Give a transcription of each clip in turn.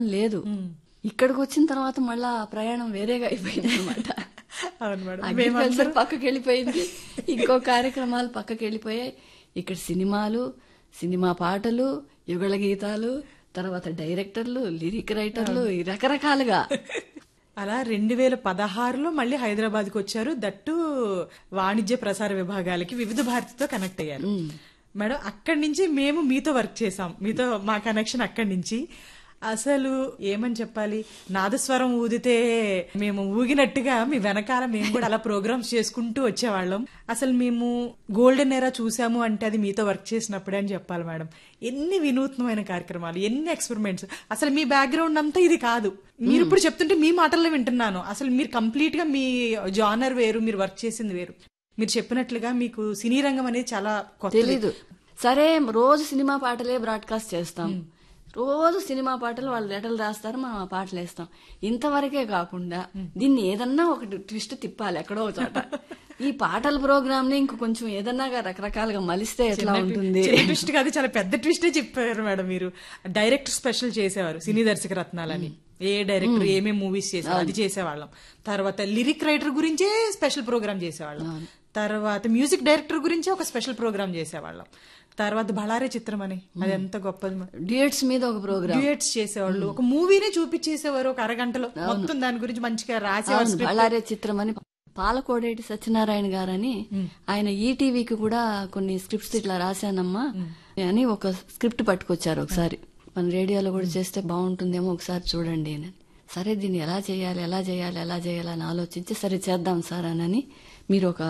లేదు ఇక్కడికి వచ్చిన తర్వాత మళ్ళా ఆ ప్రయాణం వేరేగా అయిపోయింది అనమాట అవును మేడం అగ్రికల్చర్ పక్కకి వెళ్ళిపోయింది ఇంకో కార్యక్రమాలు పక్కకి వెళ్ళిపోయాయి ఇక్కడ సినిమాలు సినిమా పాటలు యుగళ గీతాలు తర్వాత డైరెక్టర్లు లిరిక్ రైటర్లు ఈ రకరకాలుగా అలా రెండు వేల పదహారులో మళ్ళీ హైదరాబాద్ కు వచ్చారు దట్టు వాణిజ్య ప్రసార విభాగాలకి వివిధ భారతితో కనెక్ట్ అయ్యారు మేడం అక్కడి నుంచి మేము మీతో వర్క్ చేసాం మీతో మా కనెక్షన్ అక్కడి నుంచి అసలు ఏమని చెప్పాలి నాదస్వరం ఊదితే మేము ఊగినట్టుగా మీ వెనకాల మేము కూడా అలా ప్రోగ్రామ్స్ చేసుకుంటూ వచ్చేవాళ్ళం అసలు మేము గోల్డెన్ ఎరా చూసాము అంటే అది మీతో వర్క్ చేసినప్పుడే అని చెప్పాలి మేడం ఎన్ని వినూత్నమైన కార్యక్రమాలు ఎన్ని ఎక్స్పెరిమెంట్స్ అసలు మీ బ్యాక్గ్రౌండ్ అంతా ఇది కాదు మీరు ఇప్పుడు చెప్తుంటే మీ మాటల్లో వింటున్నాను అసలు మీరు కంప్లీట్ గా మీ జానర్ వేరు మీరు వర్క్ చేసింది వేరు మీరు చెప్పినట్లుగా మీకు సినీ రంగం అనేది చాలా కొత్త తెలీదు సరే రోజు సినిమా పాటలే బ్రాడ్కాస్ట్ చేస్తాం రోజు సినిమా పాటలు వాళ్ళు లెటర్లు రాస్తారు మనం ఆ పాటలు వేస్తాం ఇంతవరకే కాకుండా దీన్ని ఏదన్నా ఒకటి ట్విస్ట్ తిప్పాలి ఎక్కడో ఒక చోట ఈ పాటల ప్రోగ్రామ్ ని ఇంక కొంచెం ఏదన్నా రకరకాలుగా మలిస్తే ఎట్లా ఉంటుంది చిన్న ట్విస్ట్ కాదు చాలా పెద్ద ట్విస్టే చెప్పారు మేడం మీరు డైరెక్టర్ స్పెషల్ చేసేవారు సినీ దర్శక రత్నాలని ఏ డైరెక్టర్ ఏమేమి మూవీస్ చేసేవారు అది చేసేవాళ్ళం తర్వాత లిరిక్ రైటర్ గురించే స్పెషల్ ప్రోగ్రామ్ చేసేవాళ్ళం తర్వాత మ్యూజిక్ డైరెక్టర్ గురించే ఒక స్పెషల్ ప్రోగ్రామ్ చేసేవాళ్ళం తర్వాత బళారే చిత్రం అని అది ఎంత గొప్పది డ్యూయట్స్ మీద ఒక ప్రోగ్రామ్ డ్యూయట్స్ చేసేవాళ్ళు ఒక మూవీనే చూపించేసేవారు ఒక అరగంటలో మొత్తం దాని గురించి మంచిగా రాసేవారు అవును, బళ్ళారే చిత్రం అని పాలకోడేటి సత్యనారాయణ గారని ఆయన ఈటీవీకి కూడా కొన్ని స్క్రిప్ట్స్ ఇట్లా రాశానమ్మా అని ఒక స్క్రిప్ట్ పట్టుకొచ్చారు ఒకసారి మన రేడియోలో కూడా చేస్తే బాగుంటుందేమో ఒకసారి చూడండి అని సరే దీన్ని ఎలా చేయాలి ఎలా చేయాలి ఎలా చేయాలి అని ఆలోచించి సరే చేద్దాం సార్ అని మీరు ఒక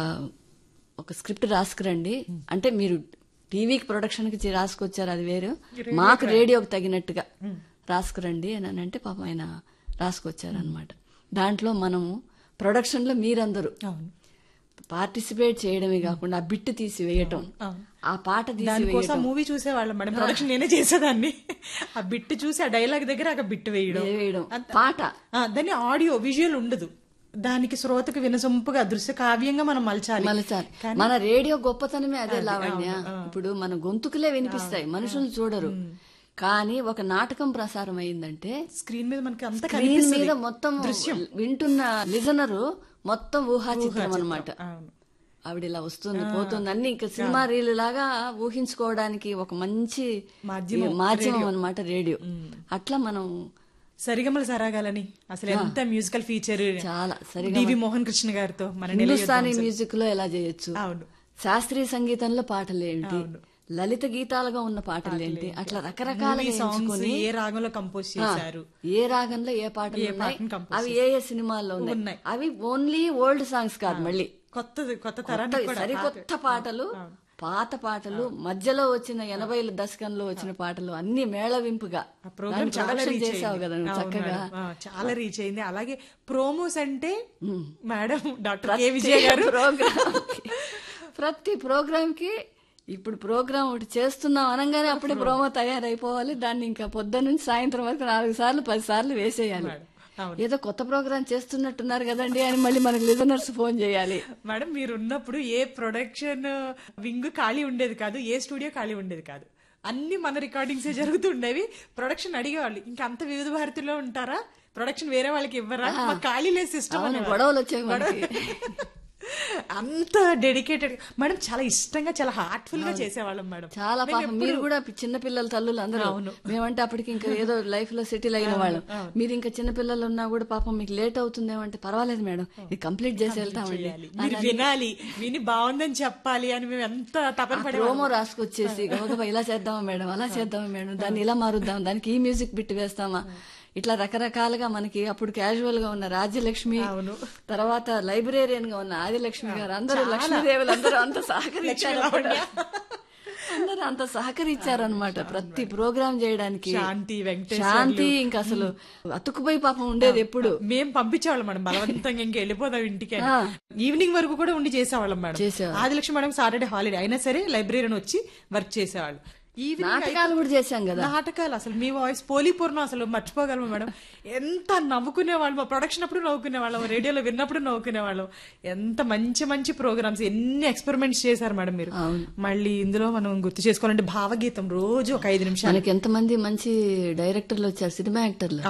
ఒక స్క్రిప్ట్ రాసుకురండి అంటే మీరు టీవీకి ప్రొడక్షన్ కి చే- రాసుకొచ్చారు అది వేరు మాకు రేడియోకి తగినట్టుగా రాసుకురండి అని అని అంటే పాపం ఆయన రాసుకొచ్చారు అనమాట దాంట్లో మనము ప్రొడక్షన్ లో మీరందరూ అవును పార్టిసిపేట్ చేయడమే కాకుండా ఆ బిట్ తీసి వేయటం అవును. ఆ పాట తీసి దానికోసం మూవీ చూసేవాళ్ళం మేడం ప్రొడక్షన్ నేనే చేసేదాన్ని ఆ బిట్ చూసి ఆ డైలాగ్ దగ్గర ఆ బిట్ వేయడం వేయడం అంత- పాట ఆ, దాన్ని ఆడియో విజువల్ ఉండదు దానికి శ్రోతకు వినసొంపుగా దృశ్య కావ్యంగా మనం మలచాలి మలచాలి మన రేడియో గొప్పతనమే అదే లావణ్య ఇప్పుడు మన గొంతుకులే వినిపిస్తాయి మనుషులు చూడరు కానీ ఒక నాటకం ప్రసారం అయిందంటే స్క్రీన్ మీద మనకి అంత స్క్రీన్ మీద మొత్తం వింటున్న లిజనరు మొత్తం ఊహా చిత్రం అనమాట అవును ఆవిడ ఇలా వస్తుంది పోతుంది అన్ని ఇంకా సినిమా రీల్ లాగా ఊహించుకోవడానికి ఒక మంచి మాధ్యమం, మాధ్యమం అనమాట రేడియో అట్లా మనం సరిగమల సరాగాలని అసలు ఎంత మ్యూజికల్ ఫీచర్ చాలా సరిగా డివి మోహన్ కృష్ణ గారితో మన నిలయ హిందుస్థానీ మ్యూజిక్ లో ఎలా చేయొచ్చు అవును శాస్త్రీయ సంగీతంలో పాటలు ఏంటి లలిత గీతాలుగా ఉన్న పాటలు ఏంటి అట్లా రకరకాలుగా సాంగ్స్ ఎంచుకొని ఏ రాగంలో కంపోజ్ చేశారు ఏ రాగంలో ఏ పాటలు ఉన్నాయి పాటను compose అవి ఏ ఏ సినిమాల్లో ఉన్నాయి ఉన్నాయి. అవి ఓన్లీ ఓల్డ్ సాంగ్స్ కాదు మళ్ళీ కొత్త కొత్త తరానికి కొత్త- సరికొత్త పాటలు పాత పాటలు మధ్యలో వచ్చిన ఎనభైల దశకంలో వచ్చిన పాటలు అన్ని మేళవింపుగా ఆ ప్రోగ్రామ్ దాన్ని చాలా production రీచ్ చేసావు కదా నువ్వు చక్కగా చాలా రీచ్ అయింది అలాగే ప్రోమోస్ అంటే మేడం డాక్టర్ కే విజయ గారు ప్రోగ్రామ్ ప్రతి ప్రోగ్రామ్ కి ఇప్పుడు ప్రోగ్రామ్ ఒకటి చేస్తున్నాం అనగానే అప్పుడే ప్రోమో తయారైపోవాలి దాన్ని ఇంకా పొద్దున్న నుంచి సాయంత్రం వరకు నాలుగు సార్లు పది సార్లు వేసేయాలి అవును. ఏదో కొత్త ప్రోగ్రామ్ చేస్తున్నట్టున్నారు కదండి అని మళ్ళీ మనకి లిజనర్స్ ఫోన్ చేయాలి మేడం మీరు ఉన్నప్పుడు ఏ ప్రొడక్షన్ వింగ్ ఖాళీ ఉండేది కాదు ఏ స్టూడియో ఖాళీ ఉండేది కాదు అన్ని మన రికార్డింగ్స్ జరుగుతుండేవి ప్రొడక్షన్ అడిగేవాళ్ళు ఇంకా అంత వివిధ భారతిలో ఉంటారా ప్రొడక్షన్ వేరే వాళ్ళకి ఇవ్వరా మాకు ఖాళీ లేదు సిస్టమ్ అవును, గొడవలు వచ్చాయి మనకి అంత డెడికేటెడ్ మేడం చాలా ఇష్టంగా చాలా హార్ట్ఫుల్ గా చేసేవాళ్ళం మేడం చాలా పాపం మీరు కూడా చిన్న పిల్లల తల్లులు అందరూ మేమంటే అప్పటికి ఇంకా ఏదో లైఫ్ లో సెటిల్ అయిన వాళ్ళం మీరు ఇంకా చిన్న పిల్లలు ఉన్నా కూడా పాపం మీకు లేట్ అవుతుందేమో అంటే పర్వాలేదు మేడం ఇది కంప్లీట్ చేసి వెళ్తామండి మీరు వినాలి విని బాగుందని చెప్పాలి అని మేము ఎంత తపన పడే ప్రోమో రాసుకొచ్చేసి గబగబా ఇలా చేద్దామా మేడం అలా చేద్దామా మేడం దాన్ని ఇలా మారుద్దాం దానికి ఈ మ్యూజిక్ బిట్ వేస్తామా ఇట్లా రకరకాలుగా మనకి అప్పుడు క్యాజువల్ గా ఉన్న రాజ్యలక్ష్మి అవును. తర్వాత లైబ్రేరియన్ గా ఉన్న ఆదిలక్ష్మి గారు అందరూ లక్ష్మీదేవులు అందరూ అంత సహకరించారు అప్పుడు. అందరూ అంత సహకరించారనమాట ప్రతి ప్రోగ్రామ్ చేయడానికి శాంతి వెంకటేష్ శాంతి ఇంకా అసలు అతుకుపోయి పాపం ఉండేది ఎప్పుడు మేము పంపించేవాళ్ళం మేడం బలవంతంగా ఇంక వెళ్ళిపోదాం ఇంటికి అని. ఈవినింగ్ వరకు కూడా ఉండి చేసేవాళ్ళం మేడం చేసేవాళ్ళం. ఆదిలక్ష్మి మేడం సాటర్డే హాలిడే అయినా సరే లైబ్రరీని వచ్చి వర్క్ చేసేవాళ్ళు ఈవినింగ్ నాటకాలు కూడా చేశాం కదా నాటకాలు అసలు మీ వాయిస్ పోలీపూర్ణం అసలు మర్చిపోగలము మేడం ఎంత నవ్వుకునే వాళ్ళు మా ప్రొడక్షన్ అప్పుడు నవ్వుకునే వాళ్ళం రేడియోలో విన్నప్పుడు నవ్వుకునే వాళ్ళం ఎంత మంచి మంచి ప్రోగ్రామ్స్ ఎన్ని ఎక్స్పెరిమెంట్స్ చేశారు మేడం మీరు మళ్ళీ ఇందులో మనం గుర్తు చేసుకోవాలంటే భావగీతం రోజు ఒక ఐదు నిమిషాలు మనకి ఎంతమంది మంచి డైరెక్టర్లు వచ్చారు సినిమా యాక్టర్లు